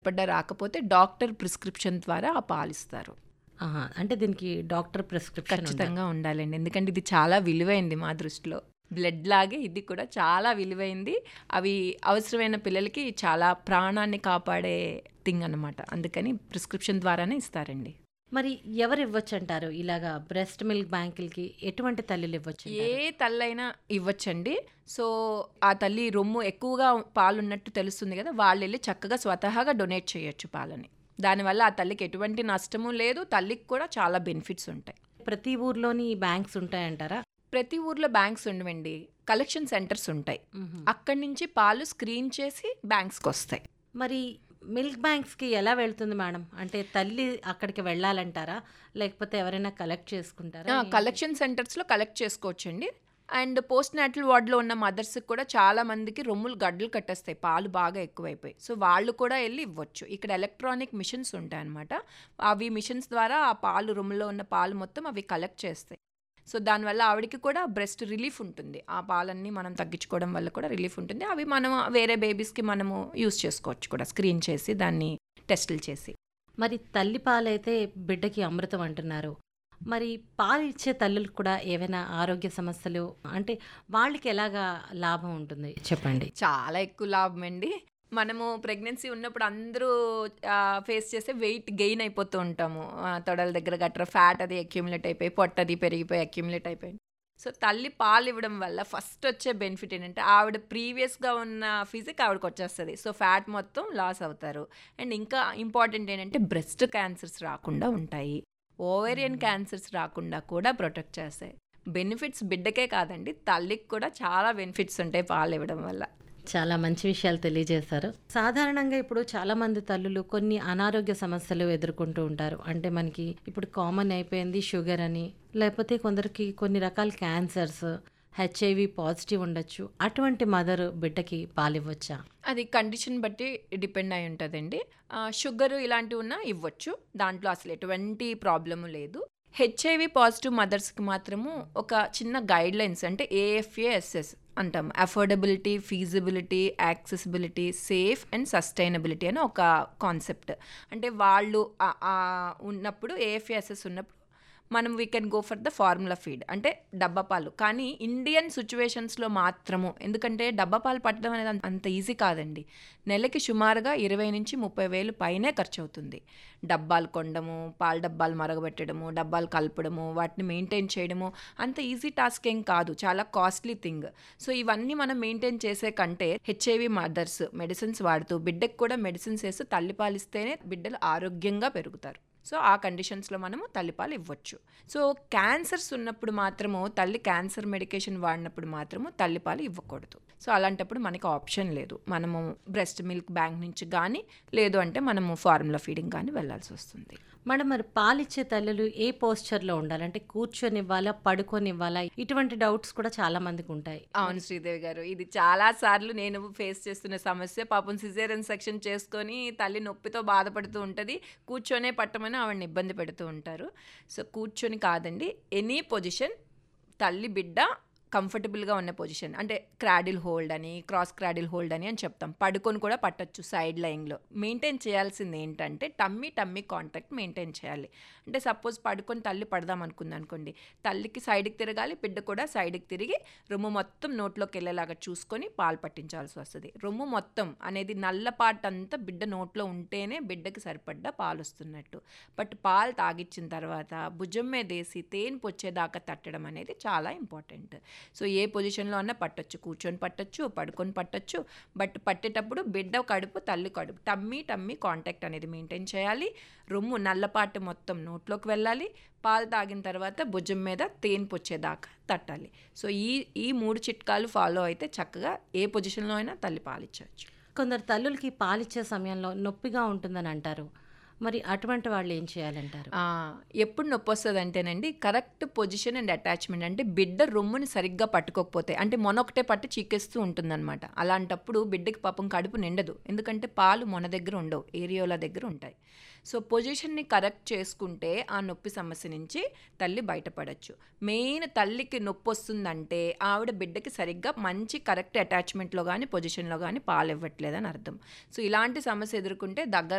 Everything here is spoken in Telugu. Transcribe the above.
పడ్డ రాకపోతే డాక్టర్ ప్రిస్క్రిప్షన్ ద్వారా ఆ పాలిస్తారు ఆహా, అంటే దీనికి డాక్టర్ ప్రిస్క్రిప్షన్ ఉండాలి. ఖచ్చితంగా ఉండాలండి ఎందుకంటే ఇది చాలా విలువైంది మా దృష్టిలో బ్లడ్ లాగే ఇది కూడా చాలా విలువైంది అవి అవసరమైన పిల్లలకి చాలా ప్రాణాన్ని కాపాడే థింగ్ అన్నమాట అందుకని ప్రిస్క్రిప్షన్ ద్వారానే ఇస్తారండి మరి ఎవరు ఇవ్వచ్చు అంటారు ఇలాగా బ్రెస్ట్ మిల్క్ బ్యాంకులకి ఎటువంటి తల్లులు ఇవ్వచ్చు ఏ తల్లైనా ఇవ్వచ్చండి సో ఆ తల్లి రొమ్ము ఎక్కువగా పాలు ఉన్నట్టు తెలుస్తుంది కదా వాళ్ళు వెళ్ళి చక్కగా స్వతహాగా డొనేట్ చేయొచ్చు పాలని దానివల్ల ఆ తల్లికి ఎటువంటి నష్టము లేదు తల్లికి కూడా చాలా బెనిఫిట్స్ ఉంటాయి ప్రతి ఊర్లోని బ్యాంక్స్ ఉంటాయంటారా ప్రతి ఊర్లో బ్యాంక్స్ ఉండవండి కలెక్షన్ సెంటర్స్ ఉంటాయి అక్కడి నుంచి పాలు స్క్రీన్ చేసి బ్యాంక్స్కి వస్తాయి మరి మిల్క్ బ్యాంక్స్కి ఎలా వెళ్తుంది మేడం అంటే తల్లి అక్కడికి వెళ్ళాలంటారా లేకపోతే ఎవరైనా కలెక్ట్ చేసుకుంటారా కలెక్షన్ సెంటర్స్లో కలెక్ట్ చేసుకోవచ్చండి అండ్ పోస్ట్ నాటల్ వార్డ్లో ఉన్న మదర్స్కి కూడా చాలా మందికి రొమ్ములు గడ్డలు కట్టేస్తాయి పాలు బాగా ఎక్కువైపోయి సో వాళ్ళు కూడా వెళ్ళి ఇవ్వచ్చు ఇక్కడ ఎలక్ట్రానిక్ మిషన్స్ ఉంటాయి అనమాట అవి మిషన్స్ ద్వారా ఆ పాలు రొమ్ములో ఉన్న పాలు మొత్తం అవి కలెక్ట్ చేస్తాయి సో దానివల్ల ఆవిడకి కూడా బ్రెస్ట్ రిలీఫ్ ఉంటుంది ఆ పాలన్నీ మనం తగ్గించుకోవడం వల్ల కూడా రిలీఫ్ ఉంటుంది అవి మనం వేరే బేబీస్కి మనము యూస్ చేసుకోవచ్చు కూడా స్క్రీన్ చేసి దాన్ని టెస్టులు చేసి మరి తల్లి పాలైతే బిడ్డకి అమృతం అంటున్నారు మరి పాలు ఇచ్చే తల్లులకు కూడా ఏవైనా ఆరోగ్య సమస్యలు అంటే వాళ్ళకి ఎలాగా లాభం ఉంటుంది చెప్పండి చాలా ఎక్కువ లాభం అండి మనము ప్రెగ్నెన్సీ ఉన్నప్పుడు అందరూ ఫేస్ చేసే వెయిట్ గెయిన్ అయిపోతూ ఉంటాము ఆ, తొడల దగ్గర గట్రా ఫ్యాట్ అది అక్యుములేట్ అయిపోయి పొట్టది పెరిగిపోయి అక్యుములేట్ అయిపోయి సో తల్లి పాలు ఇవ్వడం వల్ల ఫస్ట్ వచ్చే బెనిఫిట్ ఏంటంటే ఆవిడ ప్రీవియస్గా ఉన్న ఫిజిక్ ఆవిడకి వచ్చేస్తుంది సో ఫ్యాట్ మొత్తం లాస్ అవుతారు అండ్ ఇంకా ఇంపార్టెంట్ ఏంటంటే బ్రెస్ట్ క్యాన్సర్స్ రాకుండా ఉంటాయి ఓవేరియన్ క్యాన్సర్స్ రాకుండా కూడా ప్రొటెక్ట్ చేస్తాయి బెనిఫిట్స్ బిడ్డకే కాదండి తల్లికి కూడా చాలా బెనిఫిట్స్ ఉంటాయి పాలు ఇవ్వడం వల్ల చాలా మంచి విషయాలు తెలియజేశారు సాధారణంగా ఇప్పుడు చాలా మంది తల్లులు కొన్ని అనారోగ్య సమస్యలు ఎదుర్కొంటూ ఉంటారు అంటే మనకి ఇప్పుడు కామన్ అయిపోయింది షుగర్ అని లేకపోతే కొందరికి కొన్ని రకాల క్యాన్సర్స్ హెచ్ఐవి పాజిటివ్ ఉండొచ్చు అటువంటి మదర్ బిడ్డకి పాలివ్వచ్చా అది కండిషన్ బట్టి డిపెండ్ అయి ఉంటుందండి షుగర్ ఇలాంటివి ఉన్నా ఇవ్వచ్చు దాంట్లో అసలు ఎటువంటి ప్రాబ్లము లేదు హెచ్ఐవి పాజిటివ్ మదర్స్కి మాత్రము ఒక చిన్న గైడ్ లైన్స్ అంటే ఏఎఫ్ఏఎస్ఎస్ అంటాం affordability feasibility accessibility safe and sustainability అని ఒక కాన్సెప్ట్ అంటే వాళ్ళు ఆ- ఆ ఉన్నప్పుడు ఏఎఫ్ఏఎస్ఎస్ ఉన్నప్పుడు మనం we can go for the formula feed అంటే డబ్బా పాలు కానీ ఇండియన్ సిచ్యువేషన్స్లో మాత్రము ఎందుకంటే డబ్బా పాలు పట్టడం అనేది అంత- అంత ఈజీ కాదండి నెలకి సుమారుగా ఇరవై నుంచి ముప్పై వేలు పైనే ఖర్చు అవుతుంది డబ్బాలు కొనడము పాల డబ్బాలు మరగబెట్టడము డబ్బాలు కలపడము వాటిని మెయింటైన్ చేయడము అంత ఈజీ టాస్క్ ఏం కాదు చాలా కాస్ట్లీ థింగ్ సో ఇవన్నీ మనం మెయింటైన్ చేసే కంటే హెచ్ఐవి మదర్స్ మెడిసిన్స్ వాడుతూ బిడ్డకు కూడా మెడిసిన్స్ వేస్తూ తల్లిపాలు ఇస్తేనే బిడ్డలు ఆరోగ్యంగా పెరుగుతారు సో ఆ కండిషన్స్లో మనము తల్లిపాలు ఇవ్వచ్చు సో క్యాన్సర్స్ ఉన్నప్పుడు మాత్రము తల్లి క్యాన్సర్ మెడికేషన్ వాడినప్పుడు మాత్రము తల్లిపాలు ఇవ్వకూడదు సో అలాంటప్పుడు మనకి ఆప్షన్ లేదు మనము బ్రెస్ట్ మిల్క్ బ్యాంక్ నుంచి కానీ లేదు అంటే మనము ఫార్ములా ఫీడింగ్ కానీ వెళ్ళాల్సి వస్తుంది మేడం మరి పాలిచ్చే తల్లులు ఏ పోస్చర్లో ఉండాలి అంటే కూర్చొని ఇవ్వాలా పడుకొని ఇవ్వాలా ఇటువంటి డౌట్స్ కూడా చాలా మందికి ఉంటాయి అవును శ్రీదేవి గారు ఇది చాలా సార్లు నేను ఫేస్ చేస్తున్న సమస్య పాపం సిజేరియన్ సెక్షన్ చేసుకొని తల్లి నొప్పితో బాధపడుతూ ఉంటుంది కూర్చొనే పట్టమని ఆవిడని ఇబ్బంది పెడుతూ ఉంటారు సో కూర్చొని కాదండి ఎనీ పొజిషన్ తల్లి బిడ్డ కంఫర్టబుల్గా ఉన్న పొజిషన్ అంటే క్రాడిల్ హోల్డ్ అని క్రాస్ క్రాడిల్ హోల్డ్ అని అని చెప్తాం పడుకొని కూడా పట్టొచ్చు సైడ్ లైన్లో మెయింటైన్ చేయాల్సింది ఏంటంటే టమ్మీ టమ్మీ కాంటాక్ట్ మెయింటైన్ చేయాలి అంటే సపోజ్ పడుకొని తల్లి పడదాం అనుకుంది అనుకోండి తల్లికి సైడ్కి తిరగాలి బిడ్డ కూడా సైడ్కి తిరిగి రొమ్ము మొత్తం నోట్లోకి వెళ్ళేలాగా చూసుకొని పాలు పట్టించాల్సి వస్తుంది రొమ్ము మొత్తం అనేది నల్ల పార్ట్ అంతా బిడ్డ నోట్లో ఉంటేనే బిడ్డకి సరిపడ్డ పాలు వస్తున్నట్టు బట్ పాలు తాగిచ్చిన తర్వాత భుజం మీద వేసి తేనె పొచ్చేదాకా తట్టడం అనేది చాలా ఇంపార్టెంట్ సో ఏ పొజిషన్లో అన్నా పట్టొచ్చు కూర్చొని పట్టొచ్చు పడుకొని పట్టొచ్చు బట్ పట్టేటప్పుడు బిడ్డ కడుపు తల్లి కడుపు టమ్మీ టమ్మీ కాంటాక్ట్ అనేది మెయింటైన్ చేయాలి రొమ్ము నల్లపాటు మొత్తం నోట్లోకి వెళ్ళాలి పాలు తాగిన తర్వాత భుజం మీద తేనె పొచ్చేదాకా తట్టాలి సో ఈ ఈ మూడు చిట్కాలు ఫాలో అయితే చక్కగా ఏ పొజిషన్లో అయినా తల్లి పాలిచ్చవచ్చు కొందరు తల్లులకి పాలిచ్చే సమయంలో నొప్పిగా ఉంటుందని అంటారు మరి అటువంటి వాళ్ళు ఏం చేయాలంటారు ఆ, ఎప్పుడు నొప్పి వస్తుంది అంటేనండి కరెక్ట్ పొజిషన్ అండ్ అటాచ్మెంట్ అంటే బిడ్డ రొమ్ముని సరిగ్గా పట్టుకోకపోతే అంటే మొనొకటే పట్టి చీకేస్తూ ఉంటుందన్నమాట అలాంటప్పుడు బిడ్డకి పాపం కడుపు నిండదు ఎందుకంటే పాలు మొన దగ్గర ఉండవు ఏరియోల దగ్గర ఉంటాయి సో పొజిషన్ని కరెక్ట్ చేసుకుంటే ఆ నొప్పి సమస్య నుంచి తల్లి బయటపడచ్చు మెయిన్ తల్లికి నొప్పి వస్తుందంటే ఆవిడ బిడ్డకి సరిగ్గా మంచి కరెక్ట్ అటాచ్మెంట్లో కానీ పొజిషన్లో కానీ పాలు ఇవ్వట్లేదని అర్థం సో ఇలాంటి సమస్య ఎదుర్కొంటే దగ్గర